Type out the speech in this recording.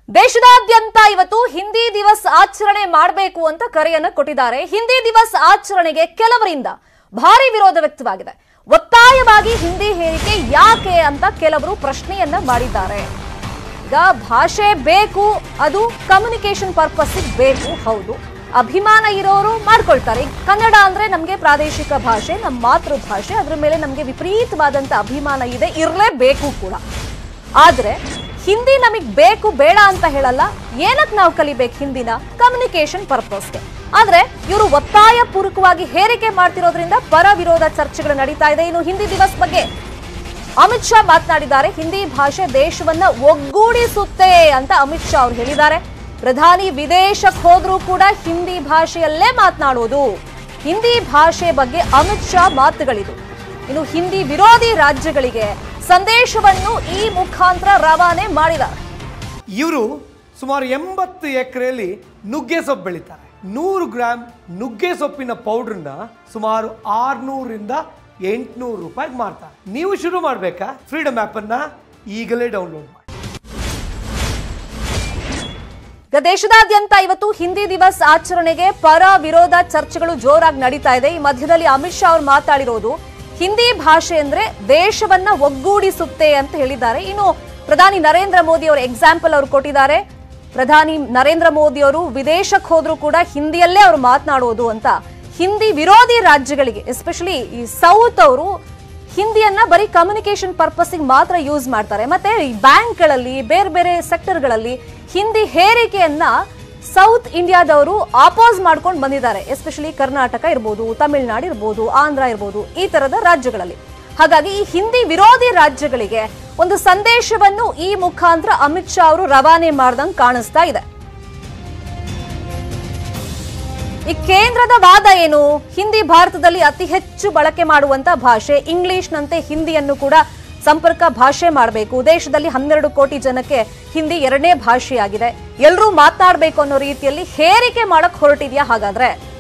ದೇಶದಾದ್ಯಂತ ಇವತ್ತು ಹಿಂದಿ ದಿವಸ್ ಆಚರಣೆ ಮಾಡಬೇಕು ಅಂತ ಕರೆಯನ್ನ ಕೊಟ್ಟಿದ್ದಾರೆ ಹಿಂದಿ ದಿವಸ್ ಆಚರಣೆಗೆ ಕೆಲವರಿಂದ ಭಾರಿ ವಿರೋಧ ವ್ಯಕ್ತವಾಗಿದೆ ಒತ್ತಾಯವಾಗಿ ಹಿಂದಿ ಹೇರಿಕೆ ಯಾಕೆ ಅಂತ ಕೆಲವರು ಪ್ರಶ್ನೆಯನ್ನ ಮಾಡಿದ್ದಾರೆ ಈಗ ಭಾಷೆ ಬೇಕು ಅದು ಕಮ್ಯುನಿಕೇಶನ್ ಪರ್ಪಸ್ ಬೇಕು ಹೌದು ಅಭಿಮಾನ ಇರೋರು ಮಾಡ್ಕೊಳ್ತಾರೆ ಈಗ ಕನ್ನಡ ಅಂದ್ರೆ ನಮಗೆ ಪ್ರಾದೇಶಿಕ ಭಾಷೆ ನಮ್ಮ ಮಾತೃ ಭಾಷೆ ಅದ್ರ ಮೇಲೆ ನಮಗೆ ವಿಪರೀತವಾದಂತ ಅಭಿಮಾನ ಇದೆ ಇರಲೇಬೇಕು ಕೂಡ ಆದ್ರೆ ಹಿಂದಿ ನಮಗ್ ಬೇಕು ಬೇಡ ಅಂತ ಹೇಳಲ್ಲ ಏನಕ್ ನಾವು ಕಲಿಬೇಕು ಹಿಂದಿನ ಕಮ್ಯುನಿಕೇಶನ್ ಪರ್ಪಸ್ಗೆ ಆದ್ರೆ ಇವರು ಒತ್ತಾಯ ಪೂರ್ವಕವಾಗಿ ಹೇರಿಕೆ ಮಾಡ್ತಿರೋದ್ರಿಂದ ಪರ ವಿರೋಧ ಚರ್ಚೆಗಳು ನಡೀತಾ ಇದೆ ಇನ್ನು ಹಿಂದಿ ದಿವಸ್ ಬಗ್ಗೆ ಅಮಿತ್ ಶಾ ಮಾತನಾಡಿದ್ದಾರೆ ಹಿಂದಿ ಭಾಷೆ ದೇಶವನ್ನ ಒಗ್ಗೂಡಿಸುತ್ತೆ ಅಂತ ಅಮಿತ್ ಶಾ ಅವರು ಹೇಳಿದ್ದಾರೆ ಪ್ರಧಾನಿ ವಿದೇಶಕ್ಕೆ ಹೋದ್ರೂ ಕೂಡ ಹಿಂದಿ ಭಾಷೆಯಲ್ಲೇ ಮಾತನಾಡೋದು ಹಿಂದಿ ಭಾಷೆ ಬಗ್ಗೆ ಅಮಿತ್ ಶಾ ಮಾತುಗಳಿದು ಇನ್ನು ಹಿಂದಿ ವಿರೋಧಿ ರಾಜ್ಯಗಳಿಗೆ ಸಂದೇಶವನ್ನು ಈ ಮುಖಾಂತರ ರವಾನೆ ಮಾಡಿದ್ದಾರೆ ಇವರು ಸುಮಾರು ಎಂಬತ್ತು ಎಕರೆಯಲ್ಲಿ ನುಗ್ಗೆ ಸೊಪ್ಪು ಬೆಳೀತಾರೆ ನೂರು ಗ್ರಾಮ್ ನುಗ್ಗೆ ಸೊಪ್ಪಿನ ಪೌಡ್ರನ್ನ ಸುಮಾರು ಆರ್ನೂರಿಂದ ಎಂಟುನೂರು ರೂಪಾಯಿಗೆ ಮಾರ್ತಾರೆ ನೀವು ಶುರು ಮಾಡಬೇಕಾ ಫ್ರೀಡಮ್ ಆ್ಯಪನ್ನು ಈಗಲೇ ಡೌನ್ಲೋಡ್ ಮಾಡಿ ಈಗ ದೇಶದಾದ್ಯಂತ ಇವತ್ತು ಹಿಂದಿ ದಿವಸ್ ಆಚರಣೆಗೆ ಪರ ವಿರೋಧ ಚರ್ಚೆಗಳು ಜೋರಾಗಿ ನಡೀತಾ ಇದೆ ಈ ಮಧ್ಯದಲ್ಲಿ ಅಮಿತ್ ಶಾ ಅವರು ಮಾತಾಡಿರೋದು ಹಿಂದಿ ಭಾಷೆ ಅಂದ್ರೆ ದೇಶವನ್ನ ಒಗ್ಗೂಡಿಸುತ್ತೆ ಅಂತ ಹೇಳಿದ್ದಾರೆ ಇನ್ನು ಪ್ರಧಾನಿ ನರೇಂದ್ರ ಮೋದಿ ಅವರು ಎಕ್ಸಾಂಪಲ್ ಅವರು ಕೊಟ್ಟಿದ್ದಾರೆ ಪ್ರಧಾನಿ ನರೇಂದ್ರ ಮೋದಿ ಅವರು ವಿದೇಶಕ್ಕೆ ಹೋದ್ರೂ ಕೂಡ ಹಿಂದಿಯಲ್ಲೇ ಅವರು ಮಾತನಾಡೋದು ಅಂತ ಹಿಂದಿ ವಿರೋಧಿ ರಾಜ್ಯಗಳಿಗೆ ಎಸ್ಪೆಷಲಿ ಈ ಸೌತ್ ಅವರು ಹಿಂದಿಯನ್ನ ಬರೀ ಕಮ್ಯುನಿಕೇಶನ್ ಪರ್ಪಸ್ಗೆ ಮಾತ್ರ ಯೂಸ್ ಮಾಡ್ತಾರೆ ಮತ್ತೆ ಈ ಬ್ಯಾಂಕ್ಗಳಲ್ಲಿ ಬೇರೆ ಬೇರೆ ಸೆಕ್ಟರ್ಗಳಲ್ಲಿ ಹಿಂದಿ ಹೇರಿಕೆಯನ್ನ ಸೌತ್ ಇಂಡಿಯಾದವರು ಆಪೋಸ್ ಮಾಡ್ಕೊಂಡು ಬಂದಿದ್ದಾರೆ ಎಸ್ಪೆಷಲಿ ಕರ್ನಾಟಕ ಇರ್ಬೋದು ತಮಿಳುನಾಡು ಇರ್ಬೋದು ಆಂಧ್ರ ಇರ್ಬೋದು ಈ ತರದ ರಾಜ್ಯಗಳಲ್ಲಿ ಹಾಗಾಗಿ ಈ ಹಿಂದಿ ವಿರೋಧಿ ರಾಜ್ಯಗಳಿಗೆ ಒಂದು ಸಂದೇಶವನ್ನು ಈ ಮುಖಾಂತರ ಅಮಿತ್ ಶಾ ಅವರು ರವಾನೆ ಮಾಡ್ದಂಗೆ ಕಾಣಿಸ್ತಾ ಇದೆ ಈ ಕೇಂದ್ರದ ವಾದ ಏನು ಹಿಂದಿ ಭಾರತದಲ್ಲಿ ಅತಿ ಹೆಚ್ಚು ಬಳಕೆ ಮಾಡುವಂತ ಭಾಷೆ ಇಂಗ್ಲಿಷ್ನಂತೆ ಹಿಂದಿಯನ್ನು ಕೂಡ ಸಂಪರ್ಕ ಭಾಷೆ ಮಾಡಬೇಕು ದೇಶದಲ್ಲಿ ಹನ್ನೆರಡು ಕೋಟಿ ಜನಕ್ಕೆ ಹಿಂದಿ ಎರಡನೇ ಭಾಷೆಯಾಗಿದೆ ಎಲ್ಲರೂ ಮಾತನಾಡಬೇಕು ಅನ್ನೋ ರೀತಿಯಲ್ಲಿ ಹೇರಿಕೆ ಮಾಡಕ್ ಹೊರಟಿದ್ಯಾ ಹಾಗಾದ್ರೆ